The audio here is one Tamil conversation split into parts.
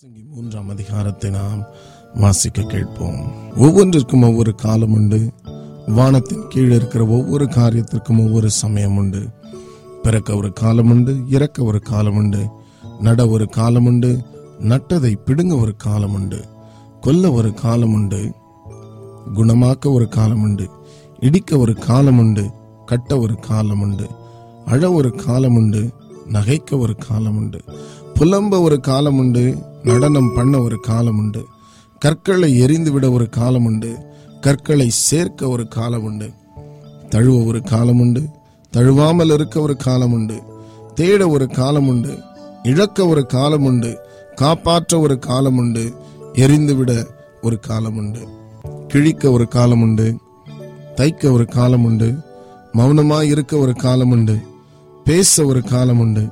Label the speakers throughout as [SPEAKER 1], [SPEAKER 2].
[SPEAKER 1] பிரசங்கி மூன்றாம் அதிகாரத்தை நாம் வாசிக்க கேட்போம் ஒவ்வொன்றிற்கும் ஒவ்வொரு காலம் உண்டு வானத்தின் கீழ் இருக்கிற ஒவ்வொரு காரியத்திற்கும் ஒவ்வொரு சமயம் உண்டு பிறக்க ஒரு காலம் உண்டு இறக்க ஒரு காலம் உண்டு நட ஒரு காலம் உண்டு நட்டதை பிடுங்க ஒரு காலம் உண்டு கொல்ல ஒரு காலம் உண்டு குணமாக்க ஒரு காலம் உண்டு இடிக்க ஒரு காலம் உண்டு கட்ட ஒரு காலம் உண்டு அழ ஒரு காலம் உண்டு நகைக்க ஒரு காலம் உண்டு புலம்ப ஒரு காலம் உண்டு நடனம் பண்ண ஒரு காலம் உண்டு கற்களை எரிந்து விட ஒரு காலம் உண்டு கற்களை சேர்க்க ஒரு காலம் உண்டு தழுவ ஒரு காலம் உண்டு தழுவாமல் இருக்க ஒரு காலம் உண்டு தேட ஒரு காலம் உண்டு இழக்க ஒரு காலம் உண்டு காப்பாற்ற ஒரு காலம் உண்டு எரிந்துவிட ஒரு காலம் உண்டு கிழிக்க ஒரு காலம் உண்டு தைக்க ஒரு காலம் உண்டு மௌனமாய் இருக்க ஒரு காலம் உண்டு பேச ஒரு காலம் உண்டு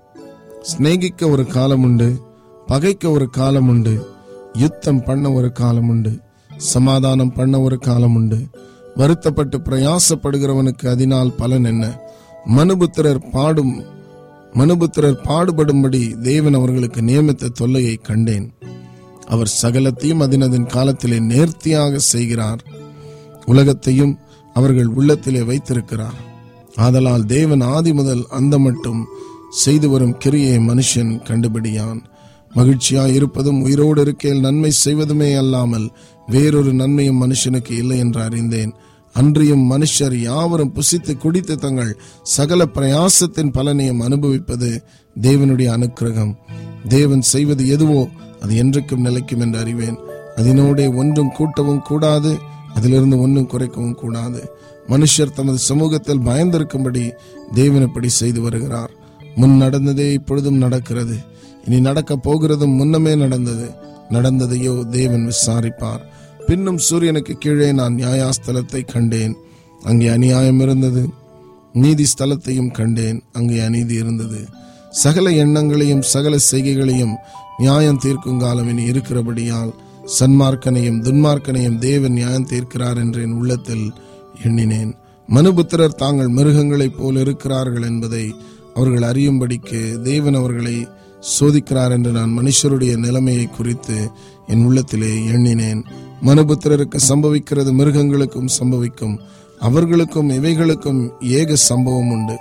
[SPEAKER 1] சிநேகிக்க ஒரு காலம் உண்டு பகைக்க ஒரு காலம் உண்டு யுத்தம் பண்ண ஒரு காலம் உண்டு சமாதானம் பண்ண ஒரு காலம் உண்டு வருத்தப்பட்டு பிரயாசப்படுகிறவனுக்கு அதனால் பலன் என்ன மனுபுத்திரர் பாடும் மனுபுத்திரர் பாடுபடும்படி தேவன் அவர்களுக்கு நியமித்த தொல்லையை கண்டேன் அவர் சகலத்தையும் அதினதின் காலத்திலே நேர்த்தியாக செய்கிறார் உலகத்தையும் அவர்கள் உள்ளத்திலே வைத்திருக்கிறார் ஆதலால் தேவன் ஆதி முதல் அந்த மட்டும் செய்து வரும் கிரியை மனுஷன் கண்டுபிடியான் மகிழ்ச்சியாய் இருப்பதும் உயிரோடு இருக்கையில் நன்மை செய்வதுமே அல்லாமல் வேறொரு நன்மையும் மனுஷனுக்கு இல்லை என்று அறிந்தேன் அன்றியும் மனுஷர் யாவரும் புசித்து குடித்து தங்கள் சகல பிரயாசத்தின் பலனையும் அனுபவிப்பது தேவனுடைய அனுக்கிரகம் தேவன் செய்வது எதுவோ அது என்றைக்கும் நிலைக்கும் என்று அறிவேன் அதனோடே ஒன்றும் கூட்டவும் கூடாது அதிலிருந்து ஒன்றும் குறைக்கவும் கூடாது மனுஷர் தமது சமூகத்தில் பயந்திருக்கும்படி தேவன் இப்படி செய்து வருகிறார் முன் நடந்ததே இப்பொழுதும் நடக்கிறது இனி நடக்கப் போகிறதும் முன்னமே நடந்தது நடந்ததையோ தேவன் விசாரிப்பார் பின்னும் சூரியனுக்கு கீழே நான் நியாயாஸ்தலத்தை கண்டேன் அங்கே அநியாயம் இருந்தது நீதி ஸ்தலத்தையும் கண்டேன் அங்கே அநீதி இருந்தது சகல எண்ணங்களையும் சகல செய்கைகளையும் நியாயம் தீர்க்கும் காலம் இனி இருக்கிறபடியால் சன்மார்க்கனையும் துன்மார்க்கனையும் தேவன் நியாயம் தீர்க்கிறார் என்று என் உள்ளத்தில் எண்ணினேன் மனுபுத்திரர் தாங்கள் மிருகங்களைப் போல் இருக்கிறார்கள் என்பதை அவர்கள் அறியும்படிக்கு தேவன் அவர்களை சோதிக்கிறார் என்று நான் மனுஷருடைய நிலைமையை குறித்து என் உள்ளத்திலே எண்ணினேன் மனுபுத்திரருக்கு சம்பவிக்கிறது மிருகங்களுக்கும் சம்பவிக்கும் அவர்களுக்கும் இவைகளுக்கும் ஏக சம்பவம் உண்டு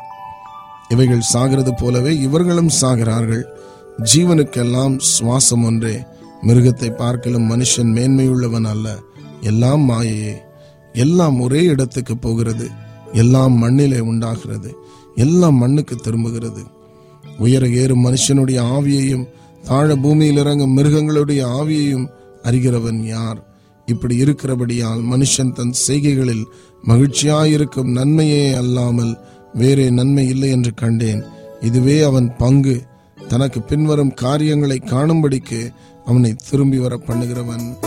[SPEAKER 1] இவைகள் சாகிறது போலவே இவர்களும் சாகிறார்கள் ஜீவனுக்கெல்லாம் சுவாசம் ஒன்றே மிருகத்தை பார்க்கலும் மனுஷன் மேன்மையுள்ளவன் அல்ல எல்லாம் மாயையே எல்லாம் ஒரே இடத்துக்கு போகிறது எல்லாம் மண்ணிலே உண்டாகிறது எல்லாம் மண்ணுக்கு திரும்புகிறது உயர ஏறும் மனுஷனுடைய ஆவியையும் தாழ பூமியில் இறங்கும் மிருகங்களுடைய ஆவியையும் அறிகிறவன் யார் இப்படி இருக்கிறபடியால் மனுஷன் தன் செய்கைகளில் மகிழ்ச்சியாயிருக்கும் நன்மையே அல்லாமல் வேறே நன்மை இல்லை என்று கண்டேன் இதுவே அவன் பங்கு தனக்கு பின்வரும் காரியங்களை காணும்படிக்கு அவனை திரும்பி வர பண்ணுகிறவன்